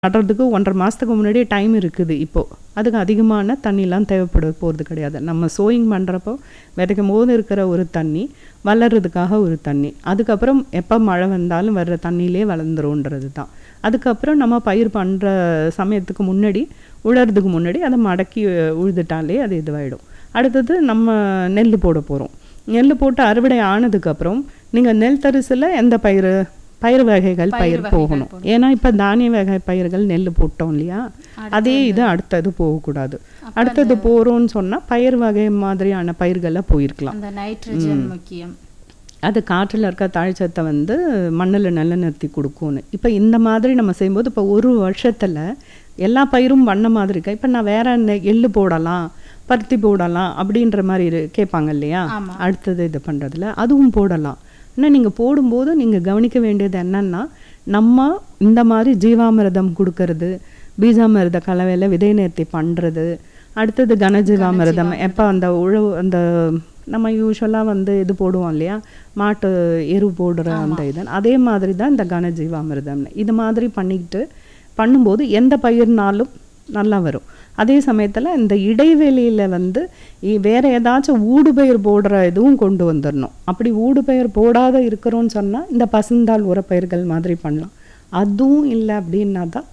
நடுறதுக்கு 1 1/2 மாசத்துக்கு முன்னாடியே டைம் இருக்குது இப்போ. அதுக்கு அதிகமான தண்ணிலாம் தேவைப்பட போறது கிடையாது. நம்ம சோயிங் பண்றப்போ விதைக்கும்போது இருக்கிற ஒரு தண்ணி, வளர்றதுக்காக ஒரு தண்ணி. அதுக்கப்புறம் எப்ப மழை வந்தாலும் வர்ற தண்ணியிலே வளர்ந்துரும்ன்றது தான். அதுக்கப்புறம் நம்ம பயிர் பண்ற சமயத்துக்கு முன்னாடி, உழறதுக்கு முன்னாடி அத மடக்கி உழுதுட்டாலே அது இதுவாயிடும். அடுத்தது நம்ம நெல்லு போட போறோம். நெல்லு போட்டு அறுவடை ஆனதுக்கப்புறம், நீங்க நெல் தரிசுல எந்த பயிரு? பயிர் வகைகள் பயிர் பயிர் வகைகள் போகணும். போடணும். ஏன்னா இப்ப தானிய வகை பயிர்கள் நெல்லு போட்டோம் இல்லையா? அதே அடுத்தது இது அடுத்தது போகக்கூடாது. அப்ப அடுத்தது அந்த போறோம்ன்னு சொன்னா, பயிர் வகை மாதிரியான பயிர்கள போயிருக்கலாம். அந்த நைட்ரஜன் ம். முக்கியம். அது காற்றுல இருக்க தாழ்ச்சத்த வந்து மண்ணுல நிலைநிறுத்தி குடுக்கும்னு. இப்ப இந்த மாதிரி நம்ம செய்யும்போது, இப்ப ஒரு வருஷத்துல எல்லா பயிரும் பண்ண மாதிரி இருக்கா? இப்ப நான் வேற நெ எள்ளு போடலாம், பருத்தி போடலாம் அப்படின்ற மாரி இரு கேட்பாங்க இல்லையா? ஆமா. அடுத்தது இது பண்றதுல. அதுவும் போடலாம். ஆனா நீங்க போடும்போது நீங்க கவனிக்க வேண்டியது என்னன்னா, நம்ம இந்த மாரி ஜீவாமிர்தம் குடுக்கறது, பீஜாமிர்த கலவையில விதை நேர்த்தி பண்றது, அடுத்தது கனஜீவாமிர்தம் எப்ப கனஜீவாமிர்தம். அந்த உழவு அந்த நம்ம யூசுவலா வந்து இது போடுவோம் இல்லையா? மாட்டு எரு போடுற ஆமா. அந்த இது. அதே மாதிரி தான் இந்த கனஜீவாமிர்தம்னு. இது மாதிரி பண்ணிக்கிட்டு பண்ணும்போது எந்த பயிர்னாலும் நல்லா வரும். அதே சமயத்துல இந்த இடைவெளியில வந்து இ வேற ஏதாச்சும் ஊடுபயிர் போடுற இதுவும் கொண்டு வந்துரணும். அப்படி ஊடுபயிர் போடாத இருக்கிறோம்னு சொன்னா, இந்த பசுந்தாள் உரப்பயிர்கள் மாதிரி பண்ணலாம். அதுவும் இல்ல அப்படின்னா தான்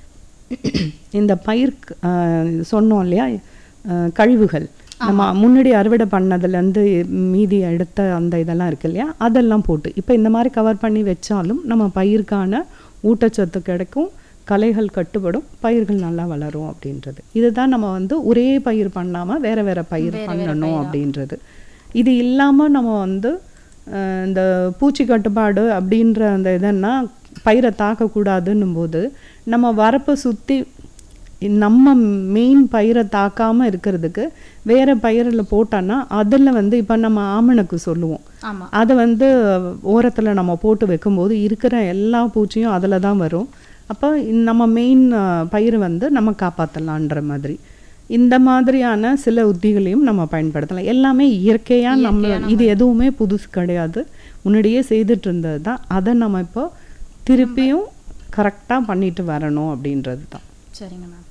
இந்த பயிர்க் அ சொன்னோம் இல்லையா? அ கழிவுகள். நம்ம ஆமா. முன்னாடி அறுவடை பண்ணதுலேருந்து மீதி எடுத்த அந்த இதெல்லாம் இருக்கு இல்லையா? அதெல்லாம் போட்டு. இப்ப இந்த மாரி கவர் பண்ணி வச்சாலும், நம்ம பயிருக்கான ஊட்டச்சத்து கிடைக்கும், களைகள் கட்டுப்படும், பயிர்கள் நல்லா வளரும் அப்படின்றது. இதுதான் நம்ம வந்து ஒரே பயிர் பண்ணாம வேற வேற பயிர் வேற வேற பண்ணணும் பயிரா. அப்படின்றது. இது இல்லாம நம்ம வந்து அ இந்த பூச்சி கட்டுப்பாடு அப்படின்ற அந்த இதன்னா, பயிர தாக்கக்கூடாதுன்னும்போது, நம்ம வரப்ப சுத்தி நம்ம மெயின் பயிர தாக்காம இருக்கிறதுக்கு, வேற பயிர்ல போட்டோன்னா, அதுல வந்து இப்ப நம்ம ஆமணக்கு சொல்லுவோம். ஆமா. அத வந்து ஓரத்துல நம்ம போட்டு வைக்கும்போது, இருக்கிற எல்லா பூச்சியும் அதுல தான் வரும். அப்ப நம்ம மெயின் பயிர வந்து நம்ம காப்பாத்தலான்ற மாதிரி. இந்த மாதிரியான சில உத்திகளையும் நம்ம பயன்படுத்தலாம். எல்லாமே இயற்கையா நம்ம இயற்கையான இது முறை. எதுவுமே புதுசு கிடையாது. முன்னாடியே செய்துட்டு இருந்தது தான். அத நம்ம இப்போ நம்ம திருப்பியும் கரெக்ட்டா பண்ணிட்டு வரணும் அப்படின்றது தான். சரிங்க மேம்.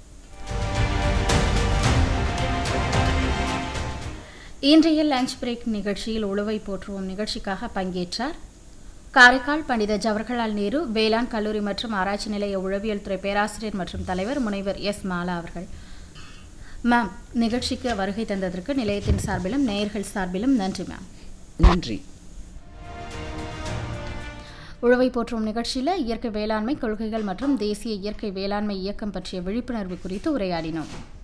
இன்றைய லஞ்ச் பிரேக் நிகழ்ச்சியில் உழவை போற்றுவோம் நிகழ்ச்சிக்காக பங்கேற்றார் காரைக்கால் பண்டித ஜவஹர்லால் நேரு வேளாண் கல்லூரி மற்றும் ஆராய்ச்சி நிலைய உழவியல் துறை பேராசிரியர் மற்றும் தலைவர் முனைவர் எஸ் மாலா அவர்கள். மேம், நிகழ்ச்சிக்கு வருகை தந்ததற்கு நிலையத்தின் சார்பிலும் நேயர்கள் சார்பிலும் நன்றி மேம். நன்றி. உழவை போற்றும் நிகழ்ச்சியில் இயற்கை வேளாண்மை கொள்கைகள் மற்றும் தேசிய இயற்கை வேளாண்மை இயக்கம் பற்றிய விழிப்புணர்வு குறித்து உரையாடினோம்.